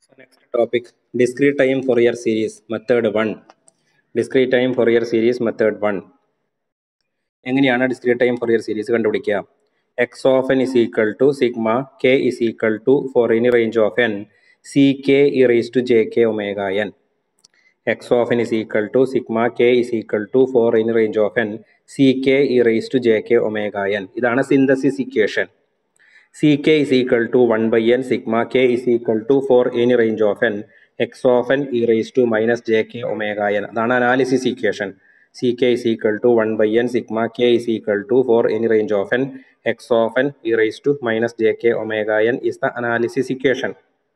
So next topic, discrete time Fourier series, method 1. Discrete time Fourier series, method 1. എങ്ങനെയാണ് discrete time Fourier series കണ്ടുപിടിക്കുക X of N is equal to sigma K is equal to for any range of N C K E raise to J K omega N X of N is equal to sigma K is equal to for any range of N C K E raise to J K omega N ഇതാണ് synthesis equation C K is equal to one by N sigma K is equal to for any range of N X of N E raise to minus J K omega N അതാണ് analysis equation C K is equal to one by N sigma K is equal to for any range of N X of N E raise to minus J K omega N is the analysis equation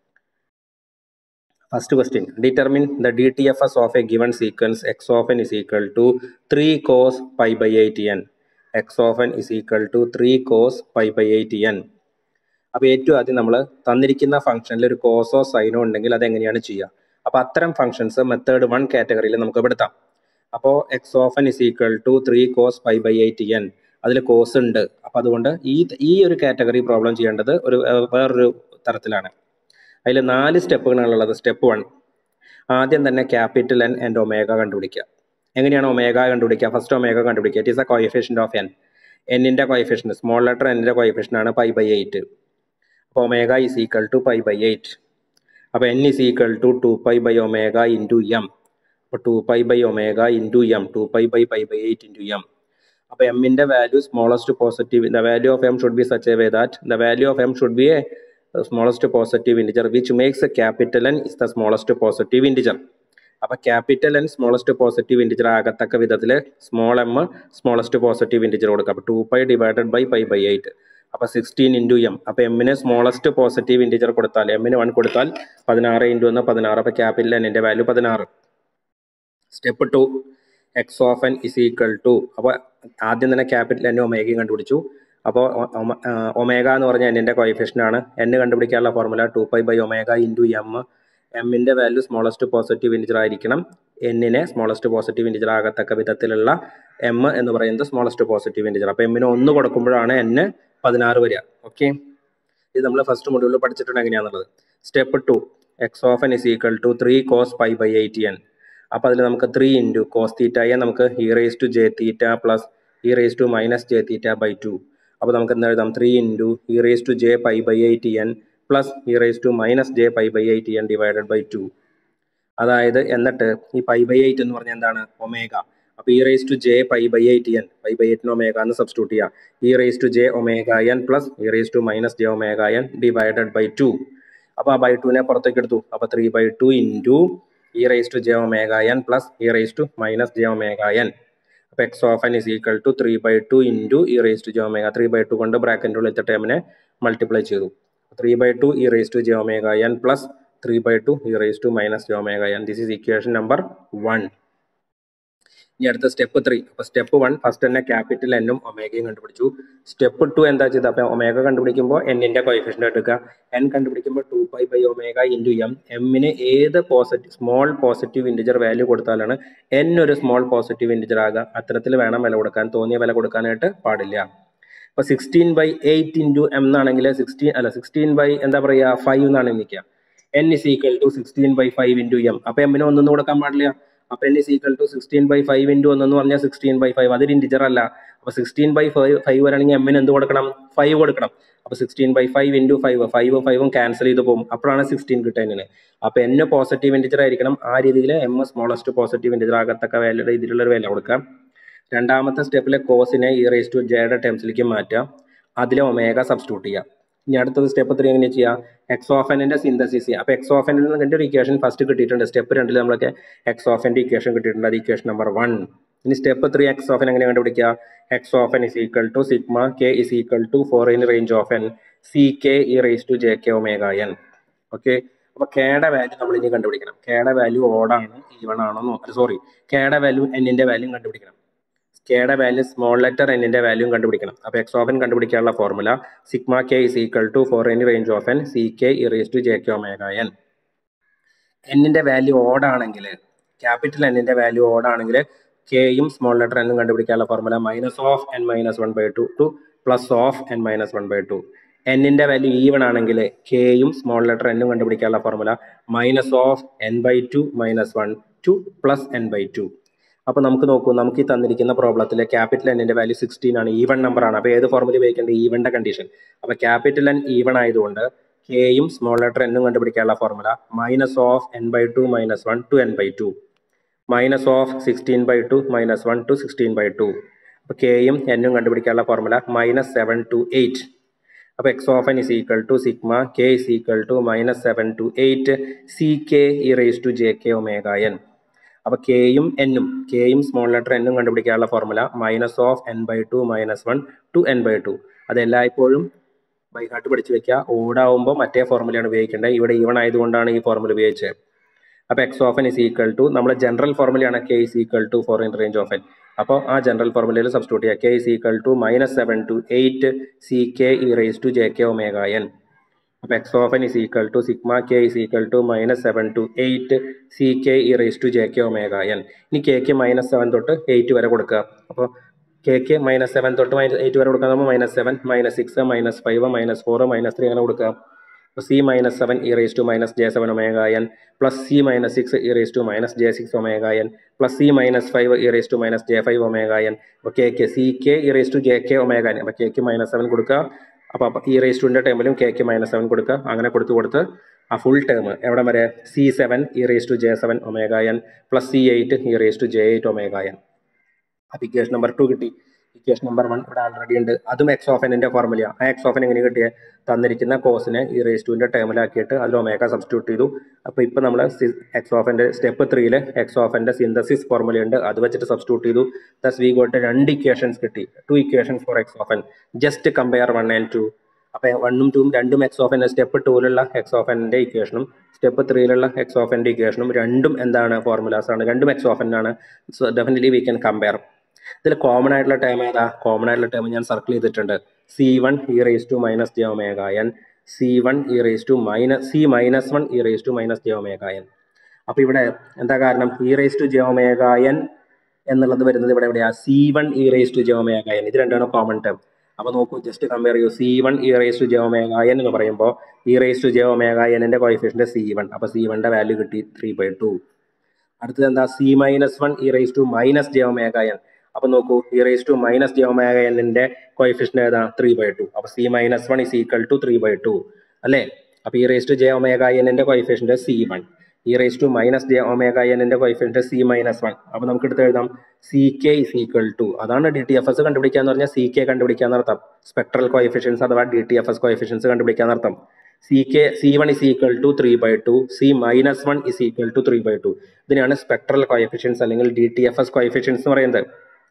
First question, determine the DTFS of a given sequence x of n is equal to 3 cos pi by 8 n. x of n is equal to 3 cos pi by 8 n. അപ്പോൾ ഏറ്റവും ആദ്യം നമ്മൾ തന്നിരിക്കുന്ന ഫംഗ്ഷനിൽ ഒരു കോസോ സൈനോ ഉണ്ടെങ്കിൽ അത് എങ്ങനെയാണ് ചെയ്യുക അപ്പോൾ അത്തരം ഫംഗ്ഷൻസ് മെത്തേഡ് വൺ കാറ്റഗറിയിൽ നമുക്ക് പെടുത്താം അപ്പോൾ X of N is equal to three cos five by eight N അതിൽ കോസ് ഉണ്ട് അപ്പോൾ അതുകൊണ്ട് ഈ ഈ ഒരു കാറ്റഗറി പ്രോബ്ലം ചെയ്യേണ്ടത് ഒരു ഏർ, വേറൊരു തരത്തിലാണ് അതിൽ നാല് സ്റ്റെപ്പുകളാണുള്ളത് സ്റ്റെപ്പ് വൺ ആദ്യം തന്നെ ക്യാപിറ്റൽ എൻ ആൻഡ് ഒമേഗ കണ്ടുപിടിക്കുക എങ്ങനെയാണ് ഒമേഗ കണ്ടുപിടിക്കുക ഫസ്റ്റ് ഒമേഗ കണ്ടുപിടിക്കുക it is a coefficient of N എന്നിൻ്റെ കോയഫിഷ്യൻ്റ് സ്മോൾ ലെറ്റർ എന്നിൻ്റെ കോയഫിഷ്യൻ്റ് ആണ് പൈ ബൈ എയ്റ്റ് അപ്പോൾ omega is equal to pi by eight അപ്പോൾ N is equal to two pi by omega into M അപ്പോൾ two pi by omega into M two pi by pi by eight into M അപ്പോൾ എമ്മിൻ്റെ value smallest positive the value of M should be such a way that the value of M should be a smallest positive integer which makes capital N is the smallest positive integer അപ്പോൾ capital N smallest positive integer ആകത്തക്ക വിധത്തിൽ small M smallest positive integer കൊടുക്കുക അപ്പോൾ two pi divided by pi by eight അപ്പോൾ sixteen into M അപ്പോൾ എമ്മിന് smallest positive integer കൊടുത്താൽ എമ്മിന് വൺ കൊടുത്താൽ പതിനാറ് ഇൻറ്റു ഒന്ന് പതിനാറ് അപ്പോൾ ക്യാപിറ്റൽ എന്നിൻ്റെ വാല്യൂ പതിനാറ് step two X of N is equal to അപ്പോൾ ആദ്യം തന്നെ ക്യാപിറ്റൽ എൻ ഒമേഗയും കണ്ടുപിടിച്ചു അപ്പോൾ ഒമേഗ എന്ന് പറഞ്ഞാൽ എന്നിൻ്റെ കോയിഫിഷ്യൻ ആണ് എൻ കണ്ടുപിടിക്കാനുള്ള formula two pi by omega into M എമ്മിൻ്റെ വാല്യൂ സ്മോളസ്റ്റ് പോസിറ്റീവ് ഇൻറ്റിജർ ആയിരിക്കണം എന്നിനെ സ്മോളസ്റ്റ് പോസിറ്റീവ് ഇൻറ്റിജർ ആകത്തക്ക വിധത്തിലുള്ള എം എന്ന് പറയുന്നത് സ്മോളസ്റ്റ് പോസിറ്റീവ് ഇൻറ്റിജർ അപ്പോൾ എമ്മിന് ഒന്ന് കൊടുക്കുമ്പോഴാണ് എൻ പതിനാറ് വരിക ഓക്കെ ഇത് നമ്മൾ ഫസ്റ്റ് മൊഡ്യൂളിൽ പഠിച്ചിട്ടുണ്ട് എങ്ങനെയാണെന്നുള്ളത് step two X of N is equal to three cos pi by eight N അപ്പോൾ അതിൽ നമുക്ക് ത്രീ ഇൻറ്റു കോസ് തീറ്റയെ നമുക്ക് E raise to J theta plus E raise to minus J theta by two അപ്പോൾ നമുക്ക് എന്താ എഴുതാം three into E raise to J pi by eight N plus E raise to minus J pi by eight N divided by two അതായത് എന്നിട്ട് ഈ pi by eight എന്ന് പറഞ്ഞാൽ എന്താണ് ഒമേഗ അപ്പോൾ E raise to J pi by eight N pi by എയ്റ്റിന് omega എന്ന് substitute ചെയ്യുക E raise to J omega N plus E raise to minus J omega N divided by two അപ്പോൾ ആ by ടുവിനെ പുറത്തേക്ക് എടുത്തു അപ്പോൾ three by two into E raise to J omega N plus E raise to minus J omega N അപ്പോൾ X of N is equal to three by two into E raise to J omega three by two കൊണ്ട് ബ്രാക്കറ്റിൻ്റെ ഉള്ളിലത്തെ ടേമിനെ multiply ചെയ്തു three by two E raise to J omega N plus three by two E raise to minus J omega N this is equation number one ഇനി അടുത്ത step three അപ്പോൾ step one first തന്നെ capital എന്നും ഒമേഗയും കണ്ടുപിടിച്ചു step to എന്താ ചെയ്തത് അപ്പോൾ ഒമേഗ കണ്ടുപിടിക്കുമ്പോൾ എന്നിൻ്റെ കോയിഫിഷ്യൻ്റ് എടുക്കുക എൻ കണ്ടുപിടിക്കുമ്പോൾ two pi by omega into M എമ്മിന് ഏത് positive small positive integer value കൊടുത്താലാണ് എൻ ഒരു സ്മോൾ പോസിറ്റീവ് ഇൻറ്റിജർ ആകുക അത്തരത്തിൽ വേണം വില കൊടുക്കാൻ തോന്നിയ വില കൊടുക്കാനായിട്ട് പാടില്ല അപ്പോൾ sixteen by eight into M എന്നാണെങ്കിൽ സിക്സ്റ്റീൻ അല്ല സിക്സ്റ്റീൻ ബൈ എന്താ പറയുക ഫൈവ് എന്നാണ് നിൽക്കുക N is equal to sixteen by five into M അപ്പോൾ എമ്മിന് ഒന്നൊന്നും കൊടുക്കാൻ പാടില്ല അപ്പോൾ N is equal to sixteen by five into ഒന്നെന്ന് പറഞ്ഞാൽ സിക്സ്റ്റീൻ ബൈ ഫൈവ് അതൊരു ഇൻറ്റിജർ അല്ല അപ്പോൾ സിക്സ്റ്റീൻ ബൈ ഫൈവ് ഫൈവ് വരാണെങ്കിൽ എമ്മിന് എന്ത് കൊടുക്കണം ഫൈവ് കൊടുക്കണം അപ്പോൾ sixteen by five into five ഫൈവും ഫൈവും ക്യാൻസൽ ചെയ്ത് പോകും അപ്പോഴാണ് സിക്സ്റ്റീൻ കിട്ടുന്നതിന് അപ്പോൾ എൻ പോസിറ്റീവ് ഇൻറ്റിജർ ആയിരിക്കണം ആ രീതിയിൽ എം സ്മോളസ്റ്റ് പോസിറ്റീവ് ഇൻറ്റിജർ ആകത്തക്ക വാല്യൂ രീതിയിലുള്ള ഒരു വില കൊടുക്കാം രണ്ടാമത്തെ സ്റ്റെപ്പിലെ കോസിനെ ഈ റേസ് ടു ജെയുടെ ടേംസിലേക്ക് മാറ്റുക അതിലെ ഒമേഗ സബ്സ്റ്റിറ്റ്യൂട്ട് ചെയ്യുക ഇനി അടുത്തത് സ്റ്റെപ്പ് ത്രീ എങ്ങനെ ചെയ്യുക എക്സ് ഓഫ് എന്നിന്റെ സിന്തസിസ് ചെയ്യുക അപ്പോൾ എക്സ് ഓഫ് എന്നിൽ നിന്ന് ഒരു ഇക്വേഷൻ ഫസ്റ്റ് കിട്ടിയിട്ടുണ്ട് സ്റ്റെപ്പ് രണ്ടിൽ നമ്മളൊക്കെ എക്സ് ഓഫ് എൻ്റെ ഇക്വേഷൻ കിട്ടിയിട്ടുണ്ട് അത് ഇക്വേഷൻ നമ്പർ വൺ ഇനി step three X of N എങ്ങനെ കണ്ടുപിടിക്കുക X of N is equal to sigma K is equal to for in range of N C K E raise to J K omega N okay അപ്പോൾ കെയുടെ value നമ്മൾ ഇനി കണ്ടുപിടിക്കണം കെയുടെ value ഓടാണ് even ആണോ സോറി കെയുടെ വാല്യൂ എന്നിന്റെ വാല്യൂ കണ്ടുപിടിക്കണം കെയുടെ വാല്യൂ സ്മോൾ ലെറ്റർ എന്നിന്റെ വാല്യൂ കണ്ടുപിടിക്കണം അപ്പോൾ എക്സ് ഓഫ് എൻ കണ്ടുപിടിക്കാനുള്ള formula sigma K is equal to for N range of N C K E raise to J K omega N എന്നിന്റെ വാല്യൂ ഓടാണെങ്കിൽ ക്യാപിറ്റൽ എന്നിന്റെ വാല്യൂ ഓടാണെങ്കിൽ കെയും സ്മോൾ ലെറ്റർ എന്നും കണ്ടുപിടിക്കാനുള്ള formula minus of N minus one by two to plus of N minus one by two എന്നിൻ്റെ value even ആണെങ്കിൽ കെയും സ്മോൾ ലെറ്റർ എന്നും കണ്ടുപിടിക്കാനുള്ള formula minus of N by two minus one to plus N by two അപ്പോൾ നമുക്ക് നോക്കൂ നമുക്ക് ഈ തന്നിരിക്കുന്ന പ്രോബ്ലത്തിൽ ക്യാപിറ്റൽ എന്നിൻ്റെ വാല്യൂ സിക്സ്റ്റീൻ ആണ് ഈവൺ നമ്പർ ആണ് അപ്പോൾ ഏത് ഫോർമുല ഉപയോഗിക്കേണ്ടത് ഈവൻ്റെ കണ്ടീഷൻ അപ്പോൾ ക്യാപിറ്റൽ എൻ ഈവൺ ആയതുകൊണ്ട് കെയും സ്മോൾ ലെറ്റർ എന്നും കണ്ടുപിടിക്കാനുള്ള formula minus of N by two minus one to N by two minus of sixteen by two minus one to sixteen by two അപ്പോൾ കെയും എന്നും കണ്ടുപിടിക്കാനുള്ള formula minus seven to eight അപ്പോൾ X of N is equal to sigma K is equal to minus seven to eight C K E raise to J K omega N അപ്പോൾ കെയും എന്നും കെയും small letter എന്നും കണ്ടുപിടിക്കാനുള്ള formula minus of N by two minus one to N by two അത് എല്ലായ്പ്പോഴും by heart പഠിച്ചു വെക്കുക ഓടാവുമ്പോൾ മറ്റേ ഫോർമുലയാണ് ഉപയോഗിക്കേണ്ടത് ഇവിടെ ഈവൺ ആയതുകൊണ്ടാണ് ഈ ഫോർമുല ഉപയോഗിച്ചത് അപ്പോൾ X of N is equal to നമ്മുടെ ജനറൽ ഫോർമുലയാണ് K is equal to for in range of N അപ്പോൾ ആ ജനറൽ ഫോർമുലയിൽ സബ്സ്റ്റിറ്റ്യൂട്ട് ചെയ്യുക K is equal to minus seven to eight C K E raise to J K omega N അപ്പോൾ X of N is equal to sigma K is equal to minus seven to eight C K E raise to J K omega N ഇനി കെക്ക് minus seven തൊട്ട് eight വരെ കൊടുക്കുക അപ്പോൾ കെക്ക് minus seven തൊട്ട് minus eight വരെ കൊടുക്കുക നമ്മൾ minus seven minus six minus five minus four minus three അങ്ങനെ കൊടുക്കുക C minus seven E raise to minus J seven omega N plus C minus six E raise to minus J six omega N plus C minus five E raise to minus J five omega N അപ്പോൾ K K C K E raise to J K omega N അപ്പോൾ കെക്ക് minus seven കൊടുക്കുക അപ്പോൾ അപ്പോൾ ഈ raise ടുവിൻ്റെ ടേമിലും കെക്ക് minus seven കൊടുക്കുക അങ്ങനെ കൊടുത്ത് കൊടുത്ത് ആ ഫുൾ ടേം എവിടെ വരെ C seven E raise to J seven omega N plus C eight E raise to J eight omega N അപ്പോൾ ഇക്വേഷൻ നമ്പർ ടു കിട്ടി ഇക്വേഷൻ നമ്പർ വൺ ഇവിടെ ആൾറെഡി ഉണ്ട് അതും എക്സ് ഓഫ് എന്നിൻ്റെ ഫോർമുല ആ X of എങ്ങനെ കിട്ടിയത് തന്നിരിക്കുന്ന കോസിനെ ഈ റേസ് ടുവിൻ്റെ ടേമിലാക്കിയിട്ട് അതിൽ ഒമേഗ സബ്സ്റ്റിറ്റ്യൂട്ട് ചെയ്തു അപ്പോൾ ഇപ്പോൾ നമ്മൾ എക്സ് ഓഫ് എൻ്റെ സ്റ്റെപ്പ് ത്രീയിൽ എക്സ് ഓഫ് എൻ്റെ സിന്തസിസ് ഫോർമുല ഉണ്ട് അത് വെച്ചിട്ട് സബ്സ്റ്റിറ്റ്യൂട്ട് ചെയ്തു ദസ് വി ഗോട്ട് രണ്ട് ഇക്വേഷൻസ് കിട്ടി two equations for X of N just compare one and two അപ്പോൾ വണ്ണും ടൂവും രണ്ടും എക്സ് ഓഫ് എൻ സ്റ്റെപ്പ് ടൂവിലുള്ള എക്സ് ഓഫ് എൻ്റെ ഇക്വേഷനും സ്റ്റെപ്പ് ത്രീയിലുള്ള എക്സ് ഓഫ് എൻ്റെ ഇക്വേഷനും രണ്ടും എന്താണ് ഫോർമുലാസ് ആണ് രണ്ടും എക്സ് ഓഫ് എൻ ആണ് so definitely we can compare ഇതിൽ കോമൺ ആയിട്ടുള്ള ടേം ഏതാ കോമൺ ആയിട്ടുള്ള ടേം ഞാൻ സർക്കിൾ ചെയ്തിട്ടുണ്ട് C one E raise to minus J omega N C one E raise to minus C minus one E raise to minus J omega N അപ്പോൾ ഇവിടെ എന്താ കാരണം E raise to J omega N എന്നുള്ളത് വരുന്നത് ഇവിടെ എവിടെയാ C one E raise to J omega N ഇത് രണ്ടാണ് കോമൺ ടേം അപ്പോൾ നോക്കൂ ജസ്റ്റ് കമ്പയർ ചെയ്യൂ C one E raise to J omega N എന്ന് പറയുമ്പോൾ E raise to J omega എന്നിൻ്റെ കോയിഫിഷ്യൻ്റെ സി വൺ അപ്പോൾ സി വണ്ണിൻ്റെ വാല്യൂ കിട്ടി ത്രീ ബൈ ടു അടുത്തത് എന്താ C minus one E raise to minus J omega N അപ്പോൾ നോക്കൂ E raise to minus J omega എന്നിൻ്റെ കോയിഫിഷ്യൻ ഏതാ ത്രീ ബൈ ടു അപ്പോൾ C minus one is equal to three by two അല്ലേ അപ്പോൾ E raise to J omega എന്നിൻ്റെ കോയിഫിഷ്യൻ്റെ C one E raise to minus J omega എന്നിൻ്റെ കോയിഫിഷ്യൻ്റെ C minus one അപ്പോൾ നമുക്ക് എടുത്ത് എഴുതാം C K is equal to അതാണ് ഡി ടി എഫ് എസ് കണ്ടുപിടിക്കാന്ന് പറഞ്ഞാൽ സി കെ കണ്ടുപിടിക്കാന്നർത്ഥം സ്പെക്ട്രൽ കോയിഫിഷ്യൻസ് അഥവാ D T F S coefficients കണ്ടുപിടിക്കാന്നർത്ഥം C K C one is equal to three by two C minus one is equal to three by two ഇതിനാണ് spectral coefficients അല്ലെങ്കിൽ D T F S coefficients എന്ന് പറയുന്നത്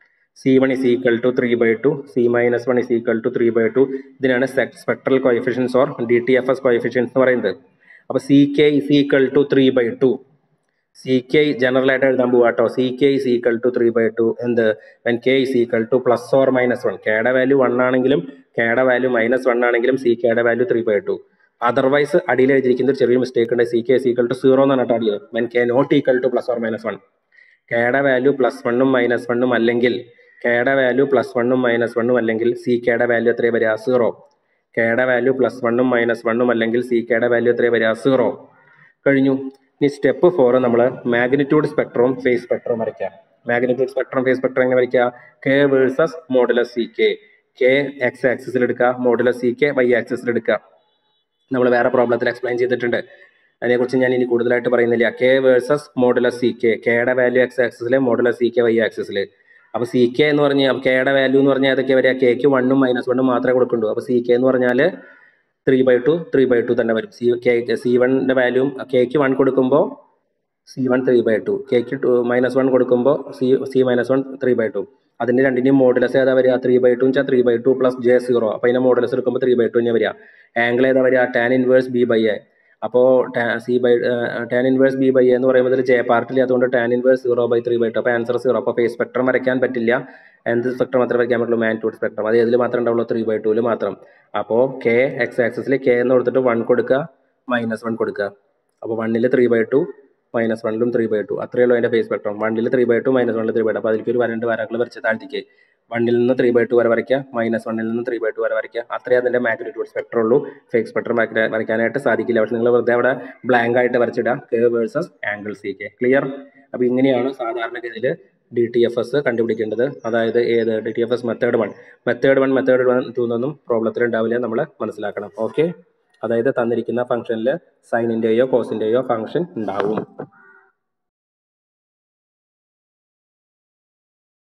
C one is equal to three by two C minus one is equal to three by two ഇതിനാണ് spectral coefficients or D T F S coefficients എന്ന് പറയുന്നത് അപ്പോൾ C K is equal to three by two C K general ആയിട്ട് എഴുതാൻ പോവാട്ടോ C K is equal to three by two എന്ത് when K is equal to plus or minus one കെയുടെ value one ആണെങ്കിലും കെയുടെ വാല്യൂ മൈനസ് വൺ ആണെങ്കിലും C കെയുടെ value three by two otherwise അടിയിൽ എഴുതിയിരിക്കുന്ന ഒരു ചെറിയ മിസ്റ്റേക്ക് ഉണ്ട് C K is equal to zero എന്നാണ് കേട്ടോ അടിയിൽ when K not equal to plus or minus one കെയുടെ വാല്യൂ പ്ലസ് വണ്ണും മൈനസ് വണ്ണും അല്ലെങ്കിൽ കെയുടെ വാല്യൂ പ്ലസ് വണ്ണും മൈനസ് വണ്ണും അല്ലെങ്കിൽ സി കെയുടെ വാല്യൂ എത്രയാണ് വരിക സീറോ കെയുടെ വാല്യൂ പ്ലസ് വണ്ണും മൈനസ് വണ്ണും അല്ലെങ്കിൽ സി കെയുടെ വാല്യൂ എത്രയാണ് വരിക സീറോ കഴിഞ്ഞു ഇനി സ്റ്റെപ്പ് ഫോർ നമ്മൾ മാഗ്നിറ്റ്യൂഡ് സ്പെക്ട്രവും ഫേസ് സ്പെക്ട്രവും വരയ്ക്കാം മാഗ്നിറ്റ്യൂഡ് സ്പെക്ട്രം ഫേസ് സ്പെക്ട്രം എങ്ങനെ വരയ്ക്കുക K versus modulus C K K X ആക്സിസിൽ എടുക്കുക മോഡുലസ് സി കെ വൈ ആക്സിസിൽ എടുക്കുക നമ്മൾ വേറെ പ്രോബ്ലത്തിൽ എക്സ്പ്ലെയിൻ ചെയ്തിട്ടുണ്ട് അതിനെക്കുറിച്ച് ഞാൻ ഇനി കൂടുതലായിട്ട് പറയുന്നില്ല K versus modulus C K കെയുടെ വാല്യൂ എക്സ് ആക്സിസിൽ മോഡുലസ് സി കെ വൈ ആക്സിസിൽ അപ്പോൾ സി കെ എന്ന് പറഞ്ഞാൽ കെയുടെ വാല്യൂ എന്ന് പറഞ്ഞാൽ ഏതൊക്കെ വരിക കെക്ക് വണ്ണും മൈനസ് വണ്ണും മാത്രമേ കൊടുക്കുള്ളൂ അപ്പോൾ സി കെ എന്ന് പറഞ്ഞാൽ three by two three by two തന്നെ വരും സി കെ സി വണ്ണിൻ്റെ വാല്യൂ കെക്ക് വൺ കൊടുക്കുമ്പോൾ C one three by two കെക്ക് ടു മൈനസ് വൺ കൊടുക്കുമ്പോൾ C C minus one three by two അതിൻ്റെ രണ്ടിൻ്റെയും മോഡുലസ് ഏതാ വരിക ത്രീ ബൈ ടു വെച്ചാൽ three by two plus J zero അപ്പോൾ അതിൻ്റെ മോഡുലസ് എടുക്കുമ്പോൾ ത്രീ ബൈ ടു തന്നെ വരിക ആംഗിൾ ഏതാ വരിക tan inverse B by A അപ്പോൾ C by tan inverse B by എന്ന് പറയുമ്പോൾ ഇതിൽ ജെ പാർട്ടില്ല അതുകൊണ്ട് tan inverse zero by three by two അപ്പോൾ ആൻസർ സീറോ അപ്പോൾ ഫേസ് സ്പെക്ട്രം വരയ്ക്കാൻ പറ്റില്ല എന്ത് സ്പെക്ട്രം മാത്രമേ വരയ്ക്കാൻ പറ്റുള്ളൂ മാഗ്നിറ്റ്യൂഡ് സ്പെക്ട്രം അത് ഏതിൽ മാത്രമേ ഉണ്ടാവുള്ളൂ ത്രീ ബൈ ടുവിൽ മാത്രം അപ്പോൾ കെ എക്സ് ആക്സസിൽ കെ എന്ന് കൊടുത്തിട്ട് വൺ കൊടുക്കുക മൈനസ് വൺ കൊടുക്കുക അപ്പോൾ വണ്ണിൽ ത്രീ ബൈ ടു മൈനസ് വണ്ണിലും ത്രീ ബൈ ടു അത്രയേ ഉള്ളൂ അതിൻ്റെ ഫേസ് സ്പെക്ട്രം വണ്ണിൽ ത്രീ ബൈ ടു മൈനസ് വണ്ണിൽ ത്രീ ബൈ ടു അപ്പോൾ അതിലേക്ക് ഒരു വരണ്ട് വരാക്കൾ വരച്ച് താഴ്ത്തിക്ക് വണ്ണിൽ നിന്ന് ത്രീ ബൈ ടു വരെ വരയ്ക്കുക മൈനസ് വണ്ണിൽ നിന്ന് ത്രീ ബൈ ടു വരെ വരയ്ക്കുക അത്രേ അതിൻ്റെ മാഗ്നിറ്റ്യൂഡ് സ്പെക്ട്രം ഉള്ളൂ ഫേക്ക് സ്പെക്ട്രം വരയ്ക്കാനായിട്ട് സാധിക്കില്ല പക്ഷെ നിങ്ങൾ വെറുതെ അവിടെ ബ്ലാങ്ക് ആയിട്ട് വരച്ചിടുക K versus angle C K clear അപ്പോൾ ഇങ്ങനെയാണ് സാധാരണഗതിയിൽ ഡി ടി എഫ് എസ് കണ്ടുപിടിക്കേണ്ടത് അതായത് ഏത് D T F S method one method one method one two എന്നൊന്നും പ്രോബ്ലത്തിൽ ഉണ്ടാവില്ല നമ്മൾ മനസ്സിലാക്കണം ഓക്കെ അതായത് തന്നിരിക്കുന്ന ഫംഗ്ഷനിൽ സൈനിൻ്റെയോ കോസിൻ്റെയോ ഫംഗ്ഷൻ ഉണ്ടാവും